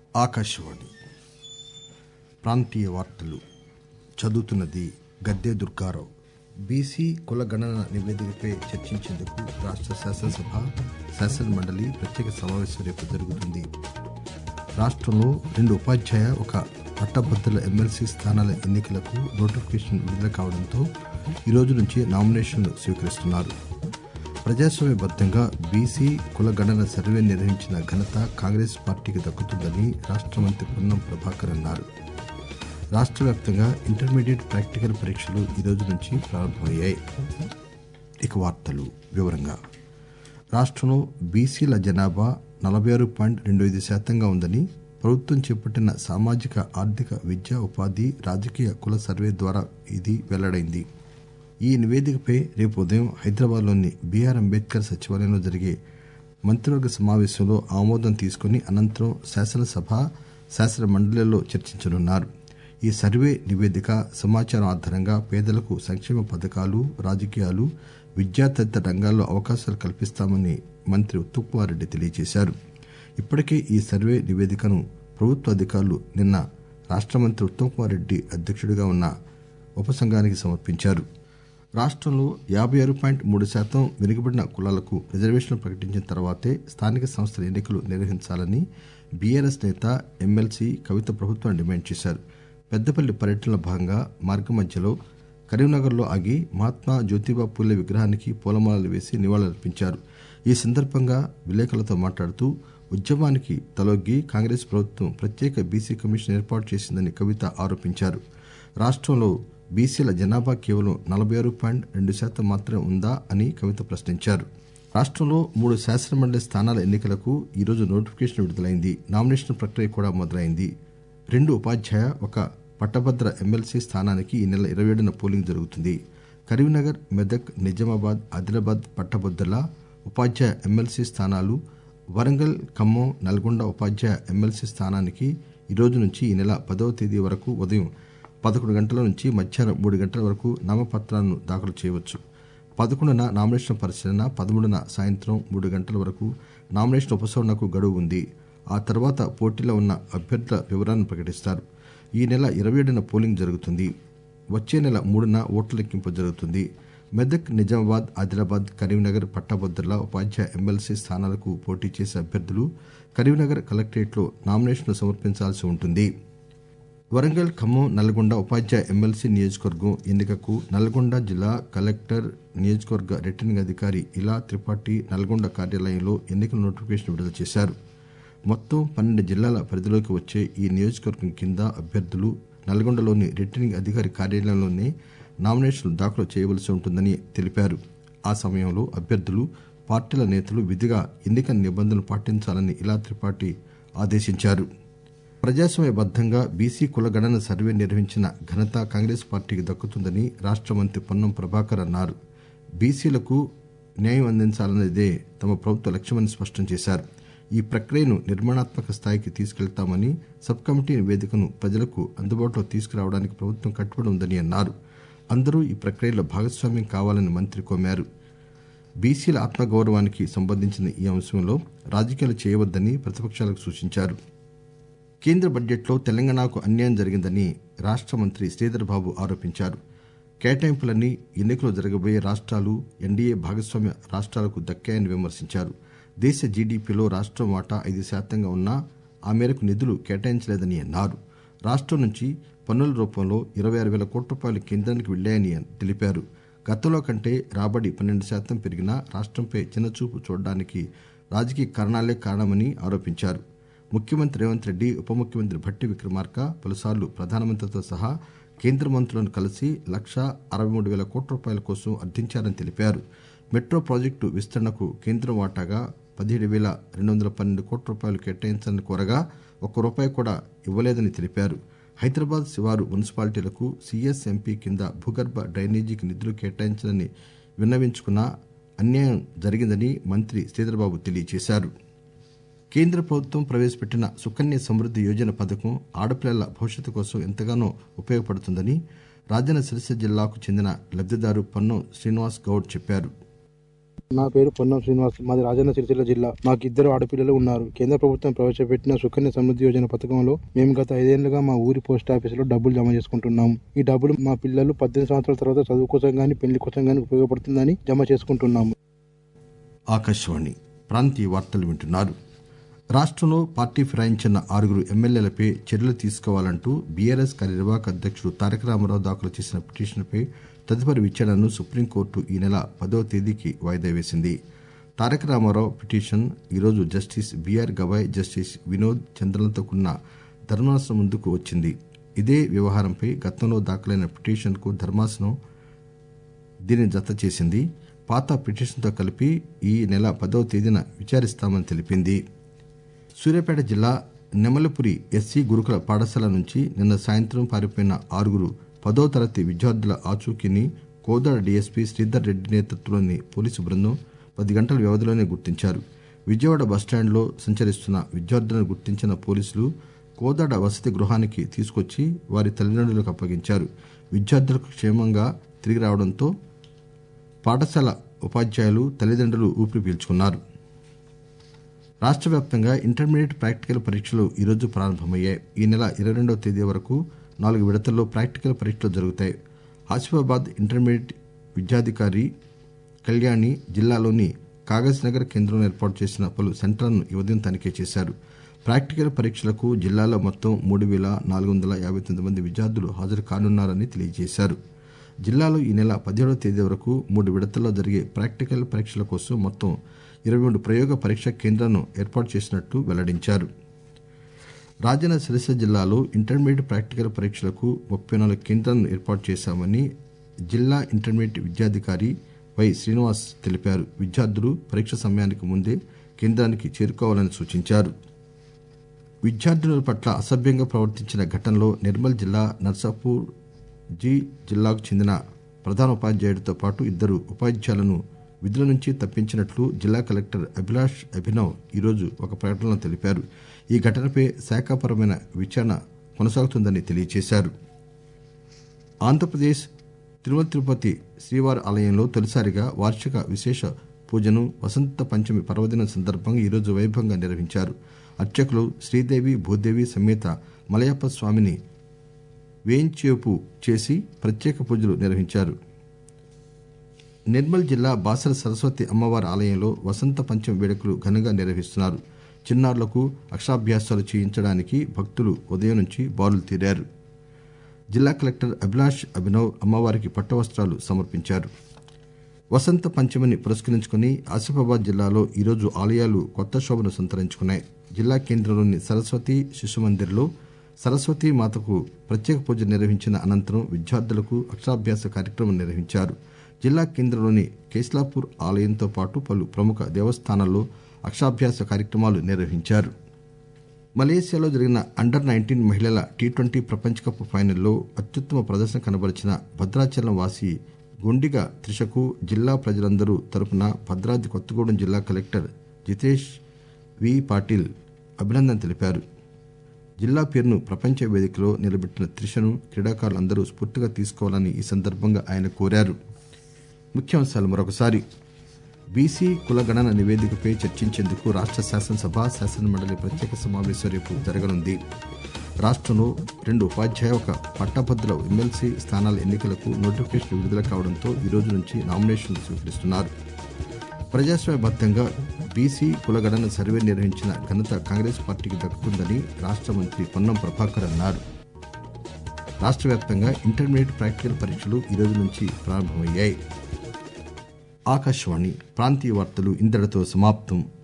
ఆకాశవాణి ప్రాంతీయ వార్తలు చదువుతున్నది గద్దె దుర్గారావు బీసీ కుల గణన నివేదికపై చర్చించేందుకు రాష్ట శాసనసభ శాసన మండలి ప్రత్యేక సమావేశం రేపు జరుగుతుంది రాష్టంలో రెండు ఉపాధ్యాయ ఒక పట్టభద్రుల ఎమ్మెల్సీ స్థానాల ఎన్నికలకు నోటిఫికేషన్ విడుదల కావడంతో ఈ రోజు నుంచి నామినేషన్లు స్వీకరిస్తున్నారు ప్రజాస్వామ్యబద్దంగా బీసీ కుల గణన సర్వే నిర్వహించిన ఘనత కాంగ్రెస్ పార్టీకి దక్కుతుందని రాష్ట మంత్రి పొన్నం ప్రభాకర్ అన్నారు రాష్ట వ్యాప్తంగా ఇంటర్మీడియట్ ప్రాక్టికల్ పరీక్షలు ఈ రోజు నుంచి ప్రారంభమయ్యాయి ఇక వార్తలు వివరంగా రాష్టంలో బీసీల జనాభా నలభై ఆరు పాయింట్ రెండు ఐదు శాతంగా ఉందని ప్రభుత్వం చేపట్టిన సామాజిక ఆర్థిక విద్యా ఉపాధి రాజకీయ కుల సర్వే ద్వారా ఇది వెల్లడైంది ఈ నివేదికపై రేపు ఉదయం హైదరాబాద్లోని బీఆర్ అంబేద్కర్ సచివాలయంలో జరిగే మంత్రివర్గ సమావేశంలో ఆమోదం తీసుకుని అనంతరం శాసనసభ శాసన మండలిలో చర్చించనున్నారు ఈ సర్వే నివేదిక సమాచారం ఆధారంగా పేదలకు సంక్షేమ పథకాలు రాజకీయాలు విద్యా తదితర రంగాల్లో అవకాశాలు కల్పిస్తామని మంత్రి ఉత్తమ్ కుమార్ రెడ్డి తెలియజేశారు ఇప్పటికే ఈ సర్వే నివేదికను ప్రభుత్వ అధికారులు నిన్న రాష్ట మంత్రి ఉత్తమ్ కుమార్ రెడ్డి అధ్యక్షుడిగా ఉన్న ఉపసంఘానికి సమర్పించారు రాష్టంలో యాబై ఆరు పాయింట్ మూడు శాతం వెనుకబడిన కులాలకు రిజర్వేషన్లు ప్రకటించిన తర్వాతే స్థానిక సంస్థల ఎన్నికలు నిర్వహించాలని బీఆర్ఎస్ నేత ఎమ్మెల్సీ కవిత ప్రభుత్వాన్ని డిమాండ్ చేశారు పెద్దపల్లి పర్యటనలో భాగంగా మార్గమధ్యలో కరీంనగర్లో ఆగి మహాత్మా జ్యోతిబా పూలే విగ్రహానికి పూలమాలలు వేసి నివాళులర్పించారు ఈ సందర్భంగా విలేకరులతో మాట్లాడుతూ ఉద్యమానికి తలొగ్గి కాంగ్రెస్ ప్రభుత్వం ప్రత్యేక బీసీ కమిషన్ ఏర్పాటు చేసిందని కవిత ఆరోపించారు రాష్టంలో బీసీల జనాభా కేవలం నలభై ఆరు పాయింట్ రెండు శాతం మాత్రమే ఉందా అని కవిత ప్రశ్నించారు రాష్టంలో మూడు శాసనమండలి స్థానాల ఎన్నికలకు ఈరోజు నోటిఫికేషన్ విడుదలైంది నామినేషన్ ప్రక్రియ కూడా మొదలైంది రెండు ఉపాధ్యాయ ఒక పట్టభద్ర ఎమ్మెల్సీ స్థానానికి ఈ నెల ఇరవై ఏడున పోలింగ్ జరుగుతుంది కరీంనగర్ మెదక్ నిజామాబాద్ ఆదిలాబాద్ పట్టభద్రుల ఉపాధ్యాయ ఎమ్మెల్సీ స్థానాలు వరంగల్ ఖమ్మం నల్గొండ ఉపాధ్యాయ ఎమ్మెల్సీ స్థానానికి ఈ రోజు నుంచి ఈ నెల పదవ తేదీ వరకు ఉదయం పదకొండు గంటల నుంచి మధ్యాహ్నం మూడు గంటల వరకు నామపత్రాలను దాఖలు చేయవచ్చు పదకొండున నామినేషన్ పరిశీలన పదమూడున సాయంత్రం మూడు గంటల వరకు నామినేషన్ ఉపసంహరణకు గడువు ఉంది ఆ తర్వాత పోటీలో ఉన్న అభ్యర్థుల వివరాలను ప్రకటిస్తారు ఈ నెల ఇరవై ఏడున పోలింగ్ జరుగుతుంది వచ్చే నెల మూడున ఓట్ల లెక్కింపు జరుగుతుంది మెదక్ నిజామాబాద్ ఆదిలాబాద్ కరీంనగర్ పట్టభద్రుల ఉపాధ్యాయ ఎమ్మెల్సీ స్థానాలకు పోటీ చేసే అభ్యర్థులు కరీంనగర్ కలెక్టరేట్లో నామినేషన్లు సమర్పించాల్సి ఉంటుంది వరంగల్ ఖమ్మం నల్గొండ ఉపాధ్యాయ ఎమ్మెల్సీ నియోజకవర్గం ఎన్నికకు నల్గొండ జిల్లా కలెక్టర్ నియోజకవర్గ రిటర్నింగ్ అధికారి ఇలా త్రిపాఠి నల్గొండ కార్యాలయంలో ఎన్నికల నోటిఫికేషన్ విడుదల చేశారు మొత్తం పన్నెండు జిల్లాల పరిధిలోకి వచ్చే ఈ నియోజకవర్గం కింద అభ్యర్థులు నల్గొండలోని రిటర్నింగ్ అధికారి కార్యాలయంలోనే నామినేషన్లు దాఖలు చేయవలసి ఉంటుందని తెలిపారు ఆ సమయంలో అభ్యర్థులు పార్టీల నేతలు విధిగా ఎన్నికల నిబంధనలు పాటించాలని ఇలా త్రిపాఠి ఆదేశించారు ప్రజాస్వామ్యబద్దంగా బీసీ కుల గణన సర్వే నిర్వహించిన ఘనత కాంగ్రెస్ పార్టీకి దక్కుతుందని రాష్ట మంత్రి పొన్నం ప్రభాకర్ అన్నారు బీసీలకు న్యాయం అందించాలన్నదే తమ ప్రభుత్వ లక్ష్యమని స్పష్టం చేశారు ఈ ప్రక్రియను నిర్మాణాత్మక స్థాయికి తీసుకెళ్తామని సబ్ కమిటీ నివేదికను ప్రజలకు అందుబాటులో తీసుకురావడానికి ప్రభుత్వం కట్టుబడి ఉందని అన్నారు అందరూ ఈ ప్రక్రియలో భాగస్వామ్యం కావాలని మంత్రి కోమారు బీసీల ఆత్మగౌరవానికి సంబంధించిన ఈ అంశంలో రాజకీయాలు చేయవద్దని ప్రతిపక్షాలకు సూచించారు కేంద్ర బడ్జెట్లో తెలంగాణకు అన్యాయం జరిగిందని రాష్ట మంత్రి శ్రీధర్ బాబు ఆరోపించారు కేటాయింపులన్నీ ఎన్నికలు జరగబోయే రాష్ట్రాలు ఎన్డీఏ భాగస్వామ్య రాష్ట్రాలకు దక్కాయని విమర్శించారు దేశ జీడీపీలో రాష్టం వాటా ఐదు శాతంగా ఉన్నా ఆ మేరకు నిధులు కేటాయించలేదని అన్నారు రాష్టం నుంచి పన్నుల రూపంలో ఇరవై ఆరు వేల కోట్ల రూపాయలు కేంద్రానికి వెళ్లాయని తెలిపారు గతంలో కంటే రాబడి పన్నెండు శాతం పెరిగినా రాష్టంపై చిన్నచూపు చూడడానికి రాజకీయ కారణాలే కారణమని ఆరోపించారు ముఖ్యమంత్రి రేవంత్ రెడ్డి ఉప ముఖ్యమంత్రి భట్టి విక్రమార్క పలుసార్లు ప్రధానమంత్రితో సహా కేంద్ర మంత్రులను కలిసి లక్షా అరవై మూడు వేల కోట్ల రూపాయల కోసం అర్థించారని తెలిపారు మెట్రో ప్రాజెక్టు విస్తరణకు కేంద్రం వాటాగా పదిహేడు వేల రెండు వందల పన్నెండు కోట్ల రూపాయలు కేటాయించాలని కోరగా ఒక్క రూపాయి కూడా ఇవ్వలేదని తెలిపారు హైదరాబాద్ శివారు మున్సిపాలిటీలకు సీఎస్ఎంపీ కింద భూగర్భ డ్రైనేజీకి నిధులు కేటాయించాలని విన్నవించుకున్నా అన్యాయం జరిగిందని మంత్రి శ్రీధర్బాబు తెలియజేశారు కేంద్ర ప్రభుత్వం ప్రవేశపెట్టిన సుకన్య సమృద్ది యోజన పథకం ఆడపిల్లల భవిష్యత్తు కోసం ఎంతగానో ఉపయోగపడుతుందని రాజన్న సిరిసిల్ల జిల్లాకు చెందిన లబ్దిదారు పన్నం శ్రీనివాస్ గౌడ్ చెప్పారు నా పేరు పొన్నం శ్రీనివాస్ మాది రాజన్న సిరిసిల్ల జిల్లా మాకు ఇద్దరు ఆడపిల్లలు ఉన్నారు కేంద్ర ప్రభుత్వం ప్రవేశపెట్టిన సుకన్య సమృద్ధి యోజన పథకంలో మేము గత ఐదేళ్లుగా మా ఊరి పోస్ట్ ఆఫీసులో డబ్బులు జమ చేసుకుంటున్నాం ఈ డబ్బులు మా పిల్లలు పద్దెనిమిది సంవత్సరాల తర్వాత చదువు కోసం గానీ పెళ్లి కోసం గానీ ఉపయోగపడుతుందని జమ చేసుకుంటున్నాము ఆకాశవాణి ప్రాంతీయ వార్తలు వింటున్నారు రాష్ట్రంలో పార్టీ ఫిరాయించిన ఆరుగురు ఎమ్మెల్యేలపై చర్యలు తీసుకోవాలంటూ బీఆర్ఎస్ కార్యనిర్వాహక అధ్యక్షుడు తారక రామారావు దాఖలు చేసిన పిటిషన్పై తదుపరి విచారణను సుప్రీంకోర్టు ఈ నెల పదవ తేదీకి వాయిదా వేసింది తారక రామారావు పిటిషన్ ఈరోజు justice BR Gavai justice Vinod చంద్రలతో కూడిన ధర్మాసనం ముందుకు వచ్చింది ఇదే వ్యవహారంపై గతంలో దాఖలైన పిటిషన్కు ధర్మాసనం దీనిని జత చేసింది పాత పిటిషన్తో కలిపి ఈ నెల పదవ తేదీన విచారిస్తామని తెలిపింది సూర్యాపేట జిల్లా నెమలపురి ఎస్సీ గురుకుల పాఠశాల నుంచి నిన్న సాయంత్రం పారిపోయిన ఆరుగురు పదో తరగతి విద్యార్థుల ఆచూకీని కోదాడ డీఎస్పీ శ్రీధర్ రెడ్డి నేతృత్వంలోని పోలీసు బృందం పది గంటల వ్యవధిలోనే గుర్తించారు విజయవాడ బస్టాండ్లో సంచరిస్తున్న విద్యార్థులను గుర్తించిన పోలీసులు కోదాడ వసతి గృహానికి తీసుకొచ్చి వారి తల్లిదండ్రులకు అప్పగించారు విద్యార్థులకు క్షేమంగా తిరిగి రావడంతో పాఠశాల ఉపాధ్యాయులు తల్లిదండ్రులు ఊపిరి పీల్చుకున్నారు రాష్ట్ర వ్యాప్తంగా ఇంటర్మీడియట్ ప్రాక్టికల్ పరీక్షలు ఈరోజు ప్రారంభమయ్యాయి ఈ నెల ఇరవై రెండవ తేదీ వరకు నాలుగు విడతల్లో ప్రాక్టికల్ పరీక్షలు జరుగుతాయి ఆసిఫాబాద్ ఇంటర్మీడియట్ విద్యాధికారి కళ్యాణి జిల్లాలోని కాగజ్ నగర్ కేంద్రంలో ఏర్పాటు చేసిన పలు సెంటర్లను ఈ ఉదయం తనిఖీ చేశారు ప్రాక్టికల్ పరీక్షలకు జిల్లాలో మొత్తం మూడు వేల నాలుగు వందల యాభై తొమ్మిది మంది విద్యార్థులు హాజరు కానున్నారని తెలియజేశారు జిల్లాలో ఈ నెల పదిహేడవ తేదీ వరకు మూడు విడతల్లో జరిగే ప్రాక్టికల్ పరీక్షల కోసం మొత్తం ఇరవై మూడు ప్రయోగ పరీక్షా కేంద్రాలను ఏర్పాటు చేసినట్టు వెల్లడించారు రాజన్న సిరిసిల్ల జిల్లాలో ఇంటర్మీడియట్ ప్రాక్టికల్ పరీక్షలకు ముప్పై నాలుగు కేంద్రాలను ఏర్పాటు చేశామని జిల్లా ఇంటర్మీడియట్ విద్యాధికారి వై శ్రీనివాస్ తెలిపారు విద్యార్థులు పరీక్ష సమయానికి ముందే కేంద్రానికి చేరుకోవాలని సూచించారు విద్యార్థినుల పట్ల అసభ్యంగా ప్రవర్తించిన ఘటనలో నిర్మల్ జిల్లా నర్సాపూర్ జి జిల్లాకు చెందిన ప్రధానోపాధ్యాయుడితో పాటు ఇద్దరు ఉపాధ్యాయులను విధుల నుంచి తప్పించినట్లు జిల్లా కలెక్టర్ అభిలాష్ అభినవ్ ఈరోజు ఒక ప్రకటనలో తెలిపారు ఈ ఘటనపై శాఖాపరమైన విచారణ కొనసాగుతుందని తెలియజేశారు ఆంధ్రప్రదేశ్ తిరుమల తిరుపతి శ్రీవారి ఆలయంలో తొలిసారిగా వార్షిక విశేష పూజను వసంత పంచమి పర్వదినం సందర్భంగా ఈరోజు వైభవంగా నిర్వహించారు అర్చకులు శ్రీదేవి భూదేవి సమేత మలయప్ప స్వామిని వేంచేపు చేసి ప్రత్యేక పూజలు నిర్వహించారు నిర్మల్ జిల్లా బాసర సరస్వతి అమ్మవారి ఆలయంలో వసంత పంచమి వేడుకలు ఘనంగా నిర్వహిస్తున్నారు చిన్నారులకు అక్షరాభ్యాసాలు చేయించడానికి భక్తులు ఉదయం నుంచి బారులు తీరారు జిల్లా కలెక్టర్ అభిలాష్ అభినవ్ అమ్మవారికి పట్టవస్త్రాలు సమర్పించారు వసంత పంచమిని పురస్కరించుకుని ఆసిఫాబాద్ జిల్లాలో ఈరోజు ఆలయాలు కొత్త శోభను సంతరించుకున్నాయి జిల్లా కేంద్రంలోని సరస్వతి శిశు మందిర్లో సరస్వతి మాతకు ప్రత్యేక పూజ నిర్వహించిన అనంతరం విద్యార్థులకు అక్షరాభ్యాస కార్యక్రమం నిర్వహించారు జిల్లా కేంద్రంలోని కేస్లాపూర్ ఆలయంతో పాటు పలు ప్రముఖ దేవస్థానాల్లో అక్షరాభ్యాస కార్యక్రమాలు నిర్వహించారు మలేసియాలో జరిగిన అండర్ నైన్టీన్ మహిళల టీ ట్వంటీ ప్రపంచ కప్ ఫైనల్లో అత్యుత్తమ ప్రదర్శన కనబరిచిన భద్రాచలం వాసి గుండిగ త్రిషకు జిల్లా ప్రజలందరూ తరపున భద్రాద్రి కొత్తగూడెం జిల్లా కలెక్టర్ జితేష్ వి పాటిల్ అభినందన తెలిపారు జిల్లా పేరును ప్రపంచ వేదికలో నిలబెట్టిన త్రిషను క్రీడాకారులందరూ స్ఫూర్తిగా తీసుకోవాలని ఈ సందర్భంగా ఆయన కోరారు ముఖ్యాంశాలు మరొకసారి బీసీ కులగణన నివేదికపై చర్చించేందుకు రాష్ట్ర శాసనసభ శాసనమండలి ప్రత్యేక సమావేశం రేపు జరగనుంది రాష్ట్రంలో రెండు ఉపాధ్యాయ ఒక పట్టభద్రుల ఎమ్మెల్సీ స్థానాల ఎన్నికలకు నోటిఫికేషన్ విడుదల కావడంతో ఈ రోజు నుంచి నామినేషన్లు స్వీకరిస్తున్నారు ప్రజాస్వామ్యబద్దంగా బీసీ కులగణన సర్వే నిర్వహించిన ఘనత కాంగ్రెస్ పార్టీకి దక్కుతుందని రాష్ట్ర మంత్రి పొన్నం ప్రభాకర్ అన్నారు రాష్ట్ర వ్యాప్తంగా ఇంటర్మీడియట్ ప్రాక్టికల్ పరీక్షలు ఈ రోజు నుంచి ప్రారంభమయ్యాయి ఆకాశవాణి ప్రాంతీయ వార్తలు ఇంతటితో సమాప్తం